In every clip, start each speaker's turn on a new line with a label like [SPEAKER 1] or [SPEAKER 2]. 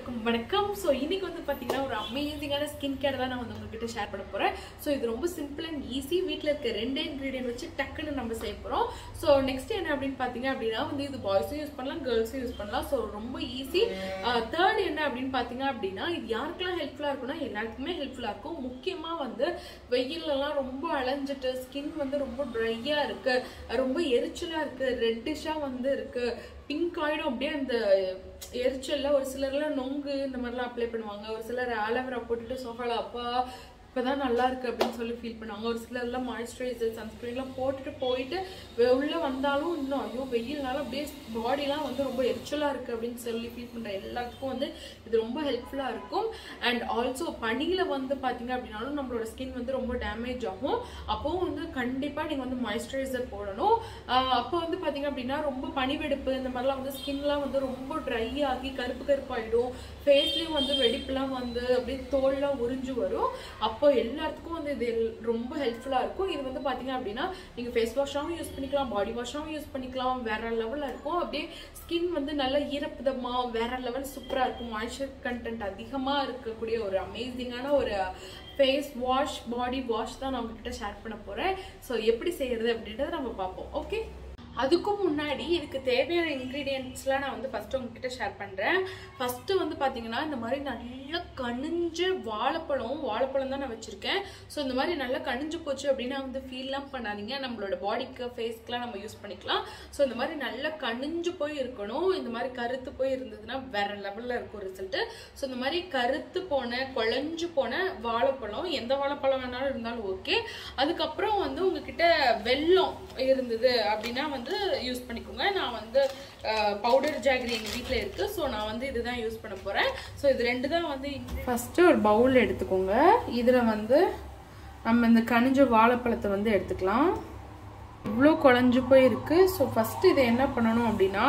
[SPEAKER 1] எல்லாருக்கும் வணக்கம் ஸோ இன்னைக்கு வந்து பார்த்தீங்கன்னா ஒரு அமேசிங்கான ஸ்கின் கேர் தான் நான் வந்து உங்ககிட்ட ஷேர் பண்ண போகிறேன் ஸோ இது ரொம்ப சிம்பிள் அண்ட் ஈஸி வீட்டில் இருக்க ரெண்டு இன்க்ரீடியன்ட் வச்சு டக்குன்னு நம்ம செய்ய போகிறோம் ஸோ நெக்ஸ்ட் என்ன அப்படின்னு பார்த்தீங்க அப்படின்னா வந்து இது பாய்ஸும் யூஸ் பண்ணலாம் கேர்ள்ஸும் யூஸ் பண்ணலாம் ஸோ ரொம்ப ஈஸி தேர்ட் என்ன அப்படின்னு பார்த்தீங்க அப்படின்னா இது யாருக்கெல்லாம் ஹெல்ப்ஃபுல்லாக இருக்கும்னா எல்லாருக்குமே ஹெல்ப்ஃபுல்லாக இருக்கும் முக்கியமாக வந்து வெயிலெல்லாம் ரொம்ப அலைஞ்சிட்டு ஸ்கின் வந்து ரொம்ப ட்ரையாக இருக்குது ரொம்ப எரிச்சலாக இருக்குது ரெட்டிஷாக வந்து இருக்குது பிங்க் ஆயிடும் அப்படியே அந்த எரிச்சல்ல ஒரு சிலர்லாம் நொங்கு இந்த மாதிரிலாம் அப்ளை பண்ணுவாங்க ஒரு சிலர் ஆலோவேரா போட்டுட்டு சோஃபால அப்பா இப்பதான் நல்லா இருக்கு அப்படின்னு சொல்லி ஃபீல் பண்ணுவாங்க ஒரு சிலர்லாம் மாய்ஸ்சரைசர் சன்ஸ்கிரீன்லாம் போட்டுட்டு போயிட்டு வெ- உள்ள வந்தாலும் இன்னும் ஐயோ வெயில்னால அப்படியே பாடிலாம் வந்து ரொம்ப எரிச்சலா இருக்கு அப்படின்னு சொல்லி ஃபீல் பண்ற எல்லாத்துக்கும் வந்து இது ரொம்ப ஹெல்ப்ஃபுல்லா இருக்கும் அண்ட் ஆல்சோ பனியில வந்து பாத்தீங்க அப்படின்னாலும் நம்மளோட ஸ்கின் வந்து ரொம்ப டேமேஜ் ஆகும் அப்போவும் வந்து கண்டிப்பா நீங்க வந்து மாய்ஸ்சரைசர் போடணும் ஆஹ் அப்போ வந்து பாத்தீங்க அப்படின்னா ரொம்ப பனிவெடுப்பு இந்த மாதிரிலாம் வந்து ஸ்கின்லாம் வந்து ரொம்ப ட்ரை ஆகி கருப்பு கருப்பாயிடும் ஃபேஸ்லயும் வந்து வெடிப்புலாம் வந்து அப்படியே தோல்லாம் உறிஞ்சு வரும் அப்போ எல்லாத்துக்கும் வந்து இது எல்- ரொம்ப ஹெல்ப்ஃபுல்லா இருக்கும் இது வந்து பாத்தீங்க அப்படின்னா நீங்க ஃபேஸ் வாஷாவும் யூஸ் பண்ணிக்கலாம் பாடி வாஷாவும் யூஸ் பண்ணிக்கலாம் வேற லெவல்ல இருக்கும் அப்படியே ஸ்கின் வந்து நல்ல ஈரப்பதமா வேற லெவல் சூப்பரா இருக்கும் மாய்ஸ்சர் கண்டென்ட் அதிகமா இருக்கக்கூடிய ஒரு அமேசிங்கான ஒரு ஃபேஸ் வாஷ் பாடி வாஷ் தான் நான் உங்ககிட்ட ஷேர் பண்ண போறேன் ஸோ எப்படி செய்யறது அப்படின்றத நம்ம பார்ப்போம் ஓகே அதுக்கும் முன்னாடி இதுக்கு தேவையான இன்க்ரீடியன்ட்ஸ்லாம் நான் வந்து ஃபர்ஸ்ட் உங்ககிட்ட ஷேர் பண்றேன் ஃபர்ஸ்ட் வந்து பாத்தீங்கன்னா இந்த மாதிரி நல்ல கனிஞ்ச வாழைப்பழம் வாழைப்பழம் தான் நான் வச்சிருக்கேன் ஸோ இந்த மாதிரி நல்லா கனிஞ்சு போச்சு அப்படின்னா வந்து ஃபீல்லாம் பண்ணாதீங்க நம்மளோட பாடிக்கு ஃபேஸ்க்குலாம் நம்ம யூஸ் பண்ணிக்கலாம் ஸோ இந்த மாதிரி நல்லா கனிஞ்சு போய் இருக்கணும் இந்த மாதிரி கருத்து போய் இருந்ததுன்னா வேற லெவல்ல இருக்கும் ரிசல்ட் ஸோ இந்த மாதிரி கருத்து போன குழஞ்சு போன வாழைப்பழம் எந்த வாழைப்பழம் வேணாலும் இருந்தாலும் ஓகே அதுக்கப்புறம் வந்து உங்ககிட்ட வெல்லம் இருந்தது அப்படின்னா வந்து யூஸ் பண்ணிக்கோங்க நான் வந்து பவுடர் ஜாகரி எங்கள் வீட்டில் இருக்குது ஸோ நான் வந்து இதுதான் யூஸ் பண்ண போகிறேன் ஸோ இது ரெண்டு தான் வந்து ஃபஸ்ட்டு ஒரு பவுல் எடுத்துக்கோங்க இதில் வந்து நம்ம இந்த கனிஞ்ச வாழைப்பழத்தை வந்து எடுத்துக்கலாம் இவ்வளோ குழஞ்சு போய் இருக்கு ஸோ ஃபஸ்ட்டு இதை என்ன பண்ணணும் அப்படின்னா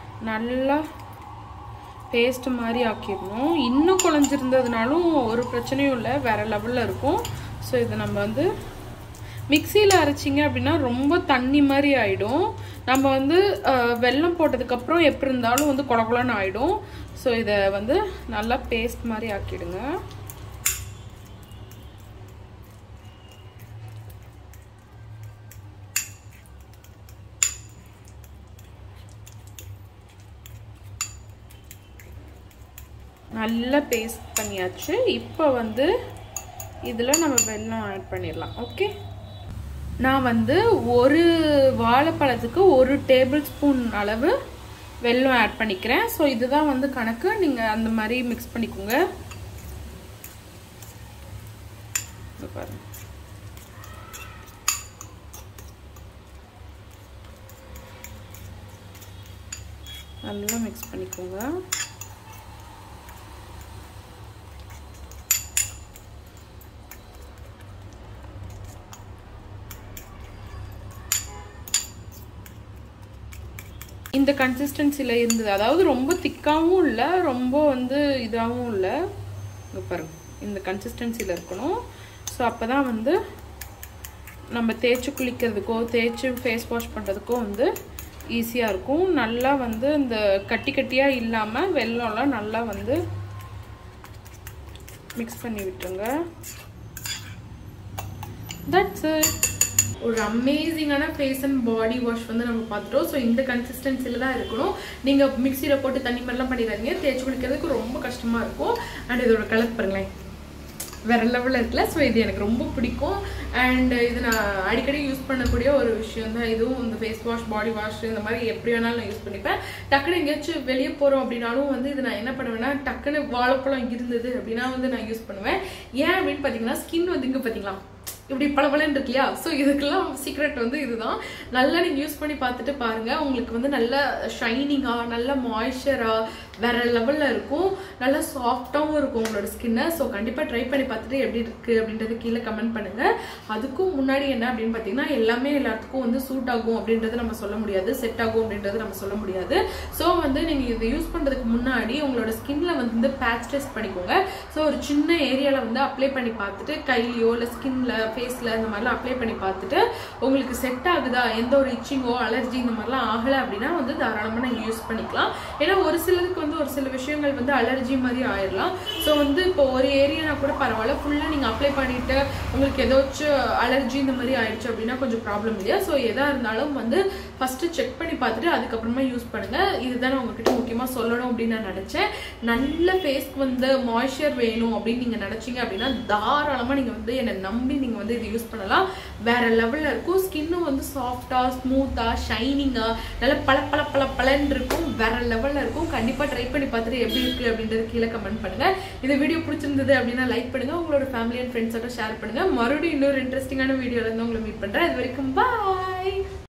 [SPEAKER 1] நல்லா பேஸ்ட் மாதிரி ஆக்கிடணும் இன்னும் குழஞ்சிருந்ததுனாலும் ஒரு பிரச்சனையும் இல்லை வேற லெவலில் இருக்கும் ஸோ இதை நம்ம வந்து மிக்சியில் அரைச்சிங்க அப்படின்னா ரொம்ப தண்ணி மாதிரி ஆயிடும் நம்ம வந்து அஹ், வெல்லம் போட்டதுக்கப்புறம் எப்படி இருந்தாலும் வந்து குழ குழன்னு ஆயிடும் ஸோ இதை வந்து நல்லா பேஸ்ட் மாதிரி ஆக்கிடுங்க நல்லா பேஸ்ட் பண்ணியாச்சு இப்போ வந்து இதில் நம்ம வெல்லம் ஆட் பண்ணிடலாம் ஓகே நான் வந்து ஒரு வாழைப்பழத்துக்கு ஒரு டேபிள் ஸ்பூன் அளவு வெல்லம் ஆட் பண்ணிக்கிறேன் ஸோ இதுதான் வந்து கணக்கு நீங்கள் அந்த மாதிரி மிக்ஸ் பண்ணிக்கோங்க இங்க பாருங்க நல்லா மிக்ஸ் பண்ணிக்கோங்க இந்த கன்சிஸ்டன்சியில் இருந்தது அதாவது ரொம்ப திக்காகவும் இல்லை ரொம்ப வந்து இதாகவும் இல்லை இங்கே பாருங்க இந்த கன்சிஸ்டன்சியில் இருக்கணும் ஸோ அப்போ தான் வந்து நம்ம தேய்ச்சி குளிக்கிறதுக்கோ தேய்ச்சி ஃபேஸ் வாஷ் பண்ணுறதுக்கோ வந்து ஈஸியாக இருக்கும் நல்லா வந்து இந்த கட்டி கட்டியாக இல்லாமல் வெள்ளம்லாம் நல்லா வந்து மிக்ஸ் பண்ணி விட்டுருங்க தட்ஸ் இட் ஒரு அமேசிங்கான ஃபேஸ் அண்ட் பாடி வாஷ் வந்து நம்ம பார்த்துட்டோம் ஸோ இந்த கன்சிஸ்டன்சில தான் இருக்கணும் நீங்கள் மிக்சியில் போட்டு தண்ணி மாதிரிலாம் பண்ணிடாதீங்க தேய்ச்சி குளிக்கிறதுக்கு ரொம்ப கஷ்டமாக இருக்கும் அண்ட் இதோட கலர் பாருங்களேன் வேற லெவலில் இருக்குல்ல ஸோ இது எனக்கு ரொம்ப பிடிக்கும் அண்ட் இது நான் அடிக்கடி யூஸ் பண்ணக்கூடிய ஒரு விஷயம் தான் இதுவும் இந்த ஃபேஸ் வாஷ் பாடி வாஷ் இந்த மாதிரி எப்படி வேணாலும் நான் யூஸ் பண்ணிப்பேன் டக்குன்னு எங்கேயாச்சும் வெளியே போகிறோம் அப்படின்னாலும் வந்து இது நான் என்ன பண்ணுவேன்னா டக்குன்னு வாழைப்பழம் இருந்தது அப்படின்னா வந்து நான் யூஸ் பண்ணுவேன் ஏன் அப்படின்னு பார்த்தீங்கன்னா ஸ்கின் வந்து இங்கே பார்த்தீங்களா இப்படி பளபளன்னு இருக்கு இல்லையா ஸோ இதுக்கெல்லாம் சீக்ரெட் வந்து இதுதான் நல்லா நீங்கள் யூஸ் பண்ணி பார்த்துட்டு பாருங்க உங்களுக்கு வந்து நல்ல ஷைனிங்காக நல்ல மாய்ஸ்சராக வேற லெவலில் இருக்கும் நல்லா சாஃப்டாகவும் இருக்கும் உங்களோட ஸ்கின்னை ஸோ கண்டிப்பாக ட்ரை பண்ணி பார்த்துட்டு எப்படி இருக்கு அப்படின்றது கீழே கமெண்ட் பண்ணுங்க அதுக்கும் முன்னாடி என்ன அப்படின்னு பார்த்தீங்கன்னா எல்லாமே எல்லாத்துக்கும் வந்து சூட் ஆகும் அப்படின்றது நம்ம சொல்ல முடியாது செட் ஆகும் அப்படின்றது நம்ம சொல்ல முடியாது ஸோ வந்து நீங்கள் இதை யூஸ் பண்ணுறதுக்கு முன்னாடி உங்களோட ஸ்கின்ல வந்து பேட்ச் டெஸ்ட் பண்ணிக்கோங்க ஸோ ஒரு சின்ன ஏரியாவில் வந்து அப்ளை பண்ணி பார்த்துட்டு கையிலையோ இல்லை ஸ்கின்ல ஃபேஸில் இந்த மாதிரிலாம் அப்ளை பண்ணி பார்த்துட்டு உங்களுக்கு செட் ஆகுதா எந்த ஒரு இச்சிங்கோ அலர்ஜி இந்த மாதிரிலாம் ஆகலை அப்படின்னா வந்து தாராளமாக நீங்கள் யூஸ் பண்ணிக்கலாம் ஏன்னா ஒரு சிலருக்கு வந்து ஒரு சில விஷயங்கள் வந்து அலர்ஜி மாதிரி ஆயிடலாம் ஸோ வந்து இப்போ ஒரு ஏரியானா கூட பரவாயில்ல ஃபுல்லாக நீங்கள் அப்ளை பண்ணிட்டு உங்களுக்கு ஏதாச்சும் அலர்ஜி இந்த மாதிரி ஆயிடுச்சு அப்படின்னா கொஞ்சம் ப்ராப்ளம் இல்லையா ஸோ எதாக இருந்தாலும் வந்து ஃபஸ்ட்டு செக் பண்ணி பார்த்துட்டு அதுக்கப்புறமா யூஸ் பண்ணுங்கள் இதுதான் நான் உங்ககிட்ட முக்கியமாக சொல்லணும் அப்படின்னு நான் நினச்சேன் நல்ல ஃபேஸ்க்கு வந்து மாய்ஸ்சர் வேணும் அப்படின்னு நீங்கள் நினச்சிங்க அப்படின்னா தாராளமாக நீங்கள் வந்து என்னை நம்பி நீங்கள் வந்து இது யூஸ் பண்ணலாம் வேற லெவலில் இருக்கும் ஸ்கின்னும் வந்து சாஃப்டாக ஸ்மூத்தாக ஷைனிங்காக நல்லா பல பல பல பலன்னு இருக்கும் வேற லெவலில் இருக்கும் கண்டிப்பாக ட்ரை பண்ணி பார்த்துட்டு எப்படி இருக்குது அப்படின்றது கீழே கமெண்ட் பண்ணுங்கள் இந்த வீடியோ பிடிச்சிருந்தது அப்படின்னா லைக் பண்ணுங்கள் உங்களோட ஃபேமிலி அண்ட் ஃப்ரெண்ட்ஸோட ஷேர் பண்ணுங்கள் மறுபடியும் இன்னொரு இன்ட்ரெஸ்டிங்கான வீடியோவில் இருந்து உங்களை மீட் பண்ணுறேன் அது வரைக்கும் பாய்